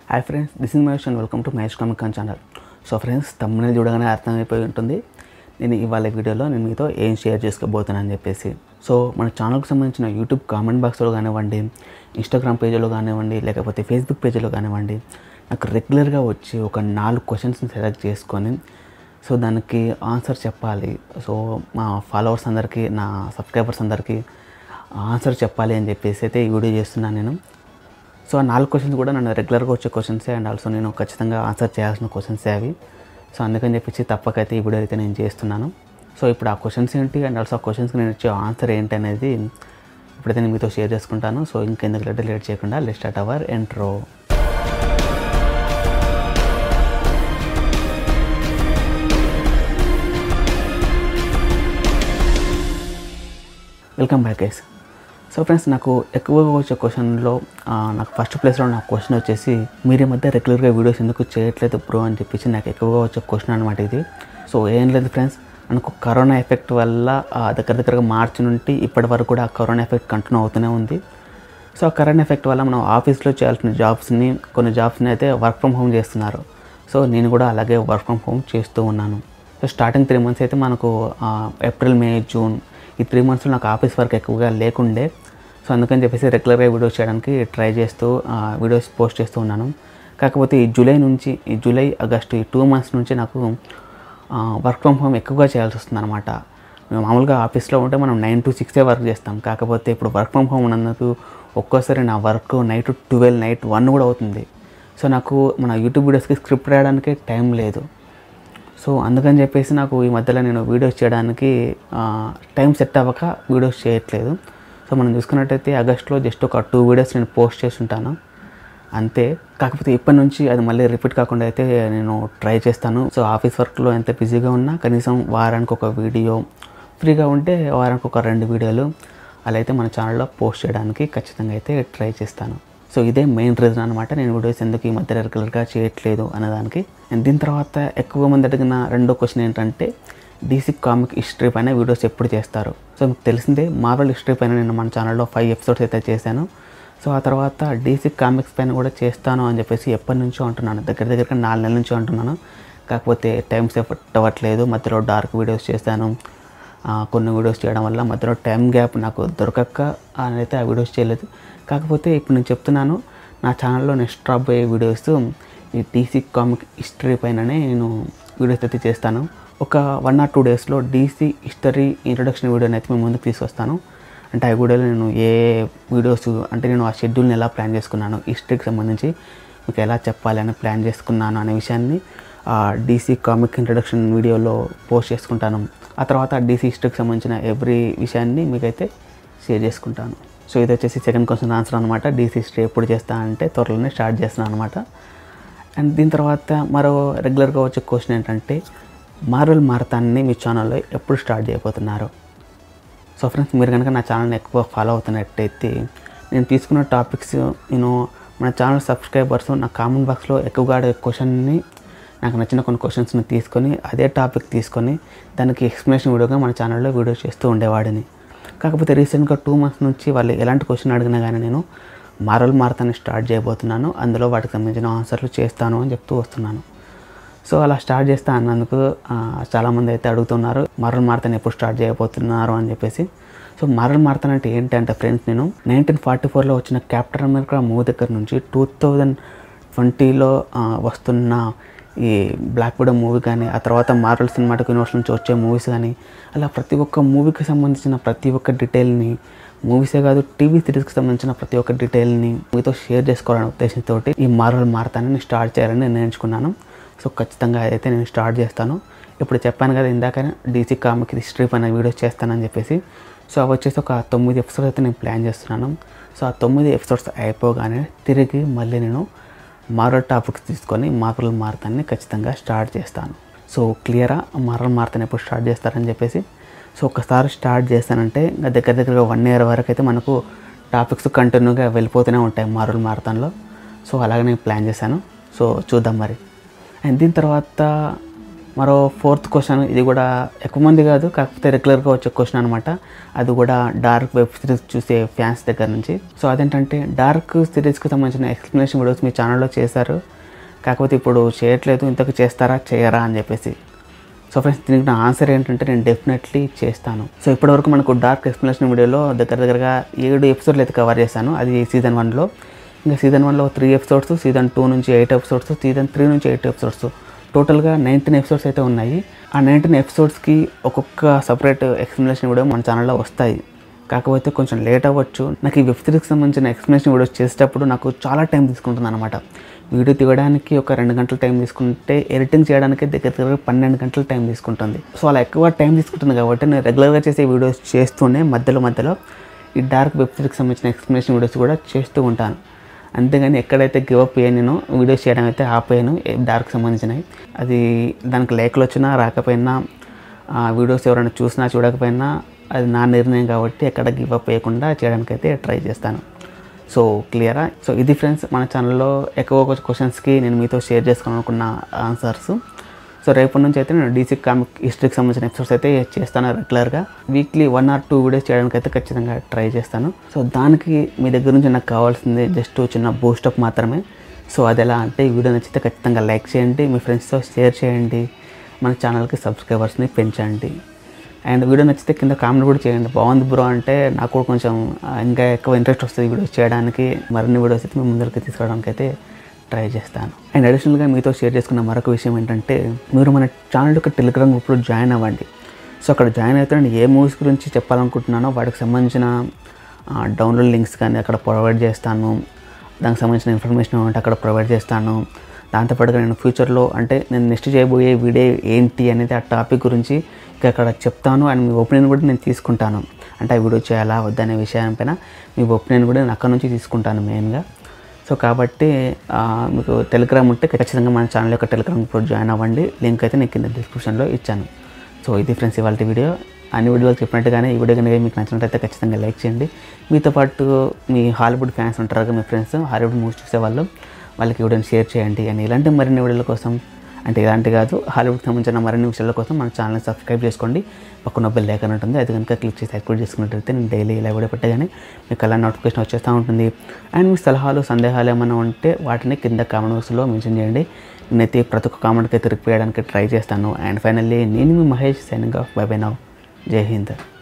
hi friends this is Mahesh and welcome to Mahesh comic con channel so friends తమ్ముని చూడగానే అర్థమైపోయి ఉంటుంది నేను ఇవాళ వీడియోలో నేను మీతో ఏం షేర్ చేసుకోబోతున్నాను అని చెప్పేసి సో మన ఛానల్కి సంబంధించిన యూట్యూబ్ కామెంట్ బాక్స్లో కానివ్వండి ఇన్స్టాగ్రామ్ పేజీలో కానివ్వండి లేకపోతే ఫేస్బుక్ పేజీలో కానివ్వండి నాకు రెగ్యులర్గా వచ్చి ఒక నాలుగు క్వశ్చన్స్ని సెలెక్ట్ చేసుకొని సో దానికి ఆన్సర్ చెప్పాలి సో మా ఫాలోవర్స్ అందరికీ నా సబ్స్క్రైబర్స్ అందరికీ ఆన్సర్ చెప్పాలి అని చెప్పేసి అయితే ఈ వీడియో చేస్తున్నాను నేను సో ఆ నాలుగు క్వశ్చన్స్ కూడా నన్ను రెగ్యులర్గా వచ్చే క్వశ్చన్సే అండ్ ఆల్సో నేను ఖచ్చితంగా ఆన్సర్ చేయాల్సిన క్వశ్చన్సే అవి సో అందుకని చెప్పేసి తప్పకైతే ఈ వీడియో అయితే నేను చేస్తున్నాను సో ఇప్పుడు ఆ క్వశ్చన్స్ ఏంటి అండ్ ఆల్సో ఆ క్వశ్చన్స్కి నేను ఇచ్చే ఆన్సర్ ఏంటి అనేది ఇప్పుడైతే నేను మీతో షేర్ చేసుకుంటాను సో ఇంకెందుకు లేట్ చేయకుండా let start our intro welcome back guys so friends నాకు ఎక్కువగా వచ్చే క్వశ్చన్లో ఆ, నాకు ఫస్ట్ ప్లేస్లో నా క్వశ్చన్ వచ్చేసి మీరు ఈ మధ్య రెగ్యులర్గా వీడియోస్ ఎందుకు చేయట్లేదు బ్రో అని చెప్పేసి నాకు ఎక్కువగా వచ్చే క్వశ్చన్ అనమాట ఇది సో ఏం లేదు ఫ్రెండ్స్ మనకు కరోనా ఎఫెక్ట్ వల్ల ఆ, దగ్గర దగ్గరగా మార్చి నుండి ఇప్పటి వరకు కూడా ఆ కరోనా ఎఫెక్ట్ కంటిన్యూ అవుతూనే ఉంది సో ఆ కరోనా ఎఫెక్ట్ వల్ల మనం ఆఫీస్లో చేయాల్సిన జాబ్స్ని కొన్ని జాబ్స్ని అయితే వర్క్ ఫ్రమ్ హోమ్ చేస్తున్నారు సో నేను కూడా అలాగే వర్క్ ఫ్రమ్ హోమ్ చేస్తూ ఉన్నాను సో స్టార్టింగ్ త్రీ మంత్స్ అయితే మనకు ఆ, ఏప్రిల్ మే జూన్ ఈ త్రీ మంత్స్లో నాకు ఆఫీస్ వర్క్ ఎక్కువగా లేకుండే సో అందుకని చెప్పేసి రెగ్యులర్గా వీడియోస్ చేయడానికి ట్రై చేస్తూ ఆ, వీడియోస్ పోస్ట్ చేస్తూ ఉన్నాను కాకపోతే ఈ జూలై నుంచి ఈ జూలై ఆగస్టు ఈ టూ మంత్స్ నుంచి నాకు వర్క్ ఫ్రమ్ హోమ్ ఎక్కువగా చేయాల్సి వస్తుంది అనమాట మేము మామూలుగా ఆఫీస్లో ఉంటే మనం నైన్ టు సిక్సే వర్క్ చేస్తాం కాకపోతే ఇప్పుడు వర్క్ ఫ్రమ్ హోమ్ ఉన్నందుకు ఒక్కోసారి నా work night twelve night one కూడా అవుతుంది సో నాకు మన యూట్యూబ్ వీడియోస్కి స్క్రిప్ట్ రాయడానికి టైం లేదు సో అందుకని చెప్పేసి నాకు ఈ మధ్యలో నేను వీడియోస్ చేయడానికి ఆ, టైం సెట్ అవ్వక వీడియోస్ చేయట్లేదు సో మనం చూసుకున్నట్టయితే ఆగస్ట్లో జస్ట్ ఒక టూ వీడియోస్ నేను పోస్ట్ చేసి ఉంటాను అంతే కాకపోతే ఇప్పటి నుంచి అది మళ్ళీ రిపీట్ కాకుండా అయితే నేను ట్రై చేస్తాను సో ఆఫీస్ వర్క్లో ఎంత బిజీగా ఉన్నా కనీసం వారానికి ఒక వీడియో ఫ్రీగా ఉంటే వారానికి ఒక రెండు వీడియోలు అలా అయితే మన ఛానల్లో పోస్ట్ చేయడానికి ఖచ్చితంగా అయితే ట్రై చేస్తాను సో ఇదే మెయిన్ రీజన్ అనమాట నేను వీడియోస్ ఎందుకు ఈ మధ్య రెగ్యులర్గా చేయట్లేదు అనేదానికి అండ్ దీని తర్వాత ఎక్కువ మంది అడిగిన రెండో క్వశ్చన్ ఏంటంటే డీసీ కామిక్ హిస్టరీ పైన వీడియోస్ ఎప్పుడు చేస్తారు సో మీకు తెలిసిందే మార్వల్ హిస్టరీ పైన నేను మన ఛానల్లో ఫైవ్ ఎపిసోడ్స్ అయితే చేశాను సో ఆ తర్వాత డీసీ కామిక్స్ పైన కూడా చేస్తాను అని చెప్పేసి ఎప్పటి నుంచో అంటున్నాను దగ్గర దగ్గర నాలుగు నెలల నుంచో అంటున్నాను కాకపోతే టైం సేఫ్ అవ్వట్లేదు మధ్యలో డార్క్ వీడియోస్ చేశాను ఆ, కొన్ని వీడియోస్ చేయడం వల్ల మధ్యలో టైం గ్యాప్ నాకు దొరకక అయితే ఆ వీడియోస్ చేయలేదు కాకపోతే ఇప్పుడు నేను చెప్తున్నాను నా ఛానల్లో నెక్స్ట్ రాబోయే వీడియోస్ ఈ డీసీ కామిక్ హిస్టరీ పైననే నేను వీడియోస్ అయితే చేస్తాను ఒక వన్ ఆర్ టూ డేస్లో డీసీ హిస్టరీ ఇంట్రొడక్షన్ వీడియోని అయితే మేము ముందుకు తీసుకొస్తాను అంటే ఆ వీడియోలో నేను ఏ వీడియోస్ అంటే నేను ఆ షెడ్యూల్ని ఎలా ప్లాన్ చేసుకున్నాను హిస్టరీకి సంబంధించి మీకు ఎలా చెప్పాలి అని ప్లాన్ చేసుకున్నాను అనే విషయాన్ని ఆ డీసీ కామిక్ ఇంట్రొడక్షన్ వీడియోలో పోస్ట్ చేసుకుంటాను ఆ తర్వాత డీసీ హిస్టరీకి సంబంధించిన ఎవ్రీ విషయాన్ని మీకైతే షేర్ చేసుకుంటాను సో ఇది వచ్చేసి సెకండ్ క్వశ్చన్ ఆన్సర్ అనమాట డీసీ హిస్టరీ ఎప్పుడు చేస్తా అంటే త్వరలోనే స్టార్ట్ చేస్తున్నాను అనమాట అండ్ దీని తర్వాత మరో రెగ్యులర్గా వచ్చే క్వశ్చన్ ఏంటంటే మార్వెల్ మారతాన్ని మీ ఛానల్లో ఎప్పుడు స్టార్ట్ చేయబోతున్నారు సో ఫ్రెండ్స్ మీరు కనుక నా ఛానల్ని ఎక్కువ ఫాలో అవుతున్నట్టయితే నేను తీసుకున్న టాపిక్స్ నేను మన ఛానల్ సబ్స్క్రైబర్స్ నా కామెంట్ బాక్స్లో ఎక్కువగా అడిగే క్వశ్చన్ని నాకు నచ్చిన కొన్ని క్వశ్చన్స్ని తీసుకొని అదే టాపిక్ తీసుకొని దానికి ఎక్స్ప్లెనేషన్ వీడియోగా మన ఛానల్లో వీడియో చేస్తూ ఉండేవాడిని కాకపోతే రీసెంట్గా టూ మంత్స్ నుంచి వాళ్ళు ఎలాంటి క్వశ్చన్ అడిగినా కానీ నేను మారల్ మారతాన్ని స్టార్ట్ చేయబోతున్నాను అందులో వాటికి సంబంధించిన ఆన్సర్లు చేస్తాను అని చెప్తూ వస్తున్నాను సో అలా స్టార్ట్ చేస్తా అన్నందుకు ఆ, చాలామంది అయితే అడుగుతున్నారు మరల్ మారతాన్ ఎప్పుడు స్టార్ట్ చేయబోతున్నారు అని చెప్పేసి సో మరల్ మారతాన్ అంటే ఏంటి అంటే ఫ్రెండ్స్ నేను నైన్టీన్ ఫార్టీ ఫోర్లో వచ్చిన క్యాప్టెన్ అమెరికా మూవీ దగ్గర నుంచి టూ థౌజండ్ ట్వంటీలో వస్తున్న ఈ బ్లాక్ విడో మూవీ కానీ ఆ తర్వాత మార్వల్ సినిమాటిక్ యూనివర్స్ నుంచి వచ్చే మూవీస్ కానీ అలా ప్రతి ఒక్క మూవీకి సంబంధించిన ప్రతి ఒక్క డీటెయిల్ని మూవీసే కాదు టీవీ సిరీస్కి సంబంధించిన ప్రతి ఒక్క డీటెయిల్ని మీతో షేర్ చేసుకోవాలనే ఉద్దేశంతో ఈ మార్వల్ మారతాన్ని నేను స్టార్ట్ చేయాలని నిర్ణయించుకున్నాను సో ఖచ్చితంగా అయితే నేను స్టార్ట్ చేస్తాను ఇప్పుడు చెప్పాను కదా ఇందాక డీసీ కామిక్ హిస్టరీ పైన వీడియోస్ చేస్తానని చెప్పేసి సో అవి వచ్చేసి ఒక తొమ్మిది ఎపిసోడ్స్ అయితే నేను ప్లాన్ చేస్తున్నాను సో ఆ తొమ్మిది ఎపిసోడ్స్ అయిపోగానే తిరిగి మళ్ళీ నేను మార్వల్ టాపిక్స్ తీసుకొని మార్వల్ మారతాన్ని ఖచ్చితంగా స్టార్ట్ చేస్తాను సో క్లియరా మార్వల్ మారతాన్ని ఎప్పుడు స్టార్ట్ చేస్తారని చెప్పేసి సో ఒకసారి స్టార్ట్ చేస్తానంటే ఇంకా దగ్గర దగ్గర వన్ ఇయర్ వరకు అయితే మనకు టాపిక్స్ కంటిన్యూగా వెళ్ళిపోతూనే ఉంటాయి మార్వల్ మారతాన్లో సో అలాగే నేను ప్లాన్ చేశాను సో చూద్దాం మరి అండ్ దీని తర్వాత మరో ఫోర్త్ క్వశ్చన్ ఇది కూడా ఎక్కువ మంది కాదు కాకపోతే రెగ్యులర్గా వచ్చే క్వశ్చన్ అనమాట అది కూడా డార్క్ వెబ్ సిరీస్ చూసే ఫ్యాన్స్ దగ్గర నుంచి సో అదేంటంటే డార్క్ సిరీస్కి సంబంధించిన ఎక్స్ప్లెనేషన్ వీడియోస్ మీ ఛానల్లో చేశారు కాకపోతే ఇప్పుడు చేయట్లేదు ఇంతకు చేస్తారా చేయరా అని చెప్పేసి సో ఫ్రెండ్స్ దీనికి నా ఆన్సర్ ఏంటంటే నేను డెఫినెట్లీ చేస్తాను సో ఇప్పటివరకు మనకు డార్క్ ఎక్స్ప్లెనేషన్ వీడియోలో దగ్గర దగ్గరగా ఏడు ఎపిసోడ్లు అయితే కవర్ చేశాను అది సీజన్ వన్లో ఇంకా సీజన్ వన్లో త్రీ ఎపిసోడ్స్ సీజన్ టూ నుంచి ఎయిట్ ఎపిసోడ్స్ సీజన్ త్రీ నుంచి ఎయిట్ ఎపిసోడ్స్ టోటల్గా నైన్టీన్ ఎపిసోడ్స్ అయితే ఉన్నాయి ఆ నైన్టీన్ ఎపిసోడ్స్కి ఒక్కొక్క సపరేట్ ఎక్స్ప్లెనేషన్ వీడియో మన ఛానల్లో వస్తాయి కాకపోతే కొంచెం లేట్ అవ్వచ్చు నాకు ఈ వెబ్ సిరీస్కి సంబంధించిన ఎక్స్ప్లెనేషన్ వీడియోస్ చేసేటప్పుడు నాకు చాలా టైం తీసుకుంటుంది అనమాట వీడియో తీయడానికి ఒక రెండు గంటల టైం తీసుకుంటే ఎడిటింగ్ చేయడానికి దగ్గర దగ్గర పన్నెండు గంటల టైం తీసుకుంటుంది సో అలా ఎక్కువ టైం తీసుకుంటుంది కాబట్టి నేను రెగ్యులర్గా చేసే వీడియోస్ చేస్తూనే మధ్యలో మధ్యలో ఈ డార్క్ వెబ్ సిరీస్కి సంబంధించిన ఎక్స్ప్లెనేషన్ వీడియోస్ కూడా చేస్తూ ఉంటాను అంతేగాని ఎక్కడైతే గివ్ అప్ అయ్యాను నేను వీడియోస్ చేయడం అయితే ఆపాను డార్క్ సంబంధించినవి అది దానికి లేఖలు వచ్చినా రాకపోయినా ఆ వీడియోస్ ఎవరైనా చూసినా చూడకపోయినా అది నా నిర్ణయం కాబట్టి ఎక్కడ గివ్ అప్ చేయకుండా చేయడానికి అయితే ట్రై చేస్తాను సో క్లియరా సో ఇది ఫ్రెండ్స్ మన ఛానల్లో ఎక్కువ క్వశ్చన్స్కి నేను మీతో షేర్ చేసుకోవాలనుకున్న ఆన్సర్స్ సో రేపటి నుంచి అయితే నేను డీసీ కామిక్ హిస్టరీకి సంబంధించిన ఎపిసోడ్స్ అయితే చేస్తాను రెగ్యులర్గా weekly one or two videos చేయడానికి అయితే ఖచ్చితంగా ట్రై చేస్తాను సో దానికి మీ దగ్గర నుంచి నాకు కావాల్సింది జస్ట్ చిన్న బూస్టప్ మాత్రమే సో అది ఎలా అంటే ఈ వీడియో నచ్చితే ఖచ్చితంగా లైక్ చేయండి మీ ఫ్రెండ్స్తో షేర్ చేయండి మన ఛానల్కి సబ్స్క్రైబర్స్ని పెంచండి అండ్ వీడియో నచ్చితే కింద కామెంట్ కూడా చేయండి బాగుంది బ్రో అంటే నాకు కూడా కొంచెం ఆ, ఇంకా ఎక్కువ ఇంట్రెస్ట్ వస్తుంది వీడియోస్ చేయడానికి మరిన్ని వీడియోస్ అయితే మీ ముందరికి తీసుకురావడానికి అయితే ట్రై చేస్తాను అండ్ అడిషనల్గా మీతో షేర్ చేసుకున్న మరొక విషయం ఏంటంటే మీరు మన ఛానల్ యొక్క టెలిగ్రామ్ గ్రూప్లో జాయిన్ అవ్వండి సో అక్కడ జాయిన్ అయితే నేను ఏ మూవీస్ గురించి చెప్పాలనుకుంటున్నానో వాటికి సంబంధించిన డౌన్లోడ్ లింక్స్ కానీ అక్కడ ప్రొవైడ్ చేస్తాను దానికి సంబంధించిన ఇన్ఫర్మేషన్ ఉంటే అక్కడ ప్రొవైడ్ చేస్తాను దాంతోపాటుగా నేను ఫ్యూచర్లో అంటే నేను నెక్స్ట్ చేయబోయే వీడియో ఏంటి అనేది ఆ టాపిక్ గురించి ఇక అక్కడ చెప్తాను అండ్ మీ ఒపీనియన్ కూడా నేను తీసుకుంటాను అంటే ఆ వీడియో చేయాలా వద్దనే విషయం పైన మీ ఒపీనియన్ కూడా నేను అక్కడ నుంచి తీసుకుంటాను మెయిన్గా సో కాబట్టి ఆ, మీకు టెలిగ్రామ్ ఉంటే ఖచ్చితంగా మన ఛానల్ యొక్క టెలిగ్రామ్ గ్రూప్ జాయిన్ అవ్వండి లింక్ అయితే నేను కింద డిస్క్రిప్షన్లో ఇచ్చాను సో ఇది ఫ్రెండ్స్ ఇవాళ వీడియో అన్ని వీడియోలు చెప్పినట్టుగానే ఈ వీడియో కనుక మీకు నచ్చినట్లయితే ఖచ్చితంగా లైక్ చేయండి మీతో పాటు మీ హాలీవుడ్ ఫ్యాన్స్ ఉంటారు కదా మీ ఫ్రెండ్స్ హాలీవుడ్ మూవీస్ చూసేవాళ్ళు వాళ్ళకి ఈ వీడియోని షేర్ చేయండి అండ్ ఇలాంటి మరిన్ని వీడియోల కోసం అంటే ఇలాంటి కాదు హాలీవుడ్కి సంబంధించిన మరిన్ని విషయాల కోసం మన ఛానల్ని సబ్స్క్రైబ్ చేసుకోండి పక్కన బెల్ ఐకాన్ ఉంటుంది అది కనుక క్లిక్ చేసి యాక్టివేట్ చేసుకున్నట్లయితే నేను డైలీ ఇలా వీడియో పెట్టగానే మీకు అలా నోటిఫికేషన్ వచ్చేస్తూ ఉంటుంది అండ్ మీ సలహాలు సందేహాలు ఏమైనా ఉంటే వాటిని కింద కామెంట్ బాక్స్లో మెన్షన్ చేయండి నేనైతే ప్రతి ఒక్క కామెంట్కి అయితే రిప్లై చేయడానికి ట్రై చేస్తాను అండ్ ఫైనల్లీ నేను మీ Mahesh signing off bye bye now Jai Hind